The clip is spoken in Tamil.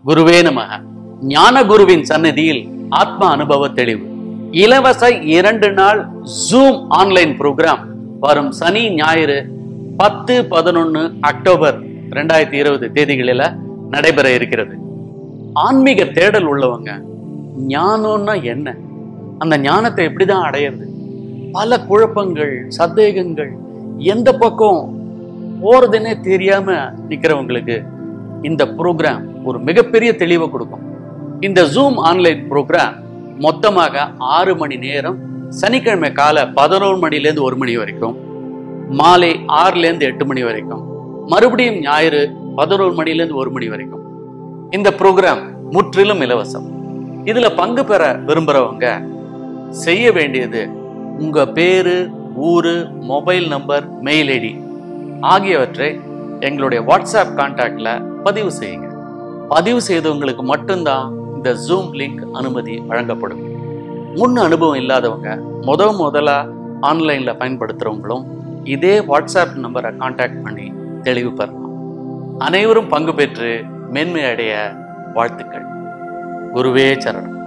குருவே நமக ஞான குருவின் சன்னதியில் ஆத்ம அனுபவ தெளிவு இலவச இரண்டு நாள் ஜூம் ஆன்லைன் ப்ரோக்ராம் வரும் சனி ஞாயிறு பத்து பதினொன்னு அக்டோபர் ரெண்டாயிரத்தி இருபது தேதிகளில நடைபெற இருக்கிறது ஆன்மீக தேடல் உள்ளவங்க ஞானம்னா என்ன அந்த ஞானத்தை எப்படிதான் அடையிறது பல குழப்பங்கள் சந்தேகங்கள் எந்த பக்கம் போறதுன்னே தெரியாம நிக்கிறவங்களுக்கு இந்த ப்ரோக்ராம் ஒரு மிகப்பெரிய தெளிவை கொடுக்கும் இந்த ஜூம் ஆன்லைன் ப்ரோக்ராம் மொத்தமாக ஆறு மணி நேரம் சனிக்கிழமை காலை பதினோரு மணிலேருந்து ஒரு மணி வரைக்கும் மாலை ஆறுலேருந்து எட்டு மணி வரைக்கும் மறுபடியும் ஞாயிறு பதினோரு மணிலேருந்து ஒரு மணி வரைக்கும் இந்த ப்ரோக்ராம் முற்றிலும் இலவசம் இதுல பங்கு பெற விரும்புறவங்க செய்ய வேண்டியது உங்க பேரு ஊரு மொபைல் நம்பர் மெயில் ஐடி ஆகியவற்றை எங்களுடைய வாட்ஸ்அப் கான்டாக்ட்ல பதிவு செய்யுங்க பதிவு செய்தவங்களுக்கு மட்டும்தான் இந்த ஜூம் லிங்க் அனுமதி வழங்கப்படும் முன் அனுபவம் இல்லாதவங்க முத முதலா ஆன்லைன்ல பயன்படுத்துறவங்களும் இதே வாட்ஸ்அப் நம்பரை கான்டாக்ட் பண்ணி தெளிவு பெறலாம் அனைவரும் பங்கு பெற்று மேன்மை அடைய வாழ்த்துக்கள் குருவே சரணம்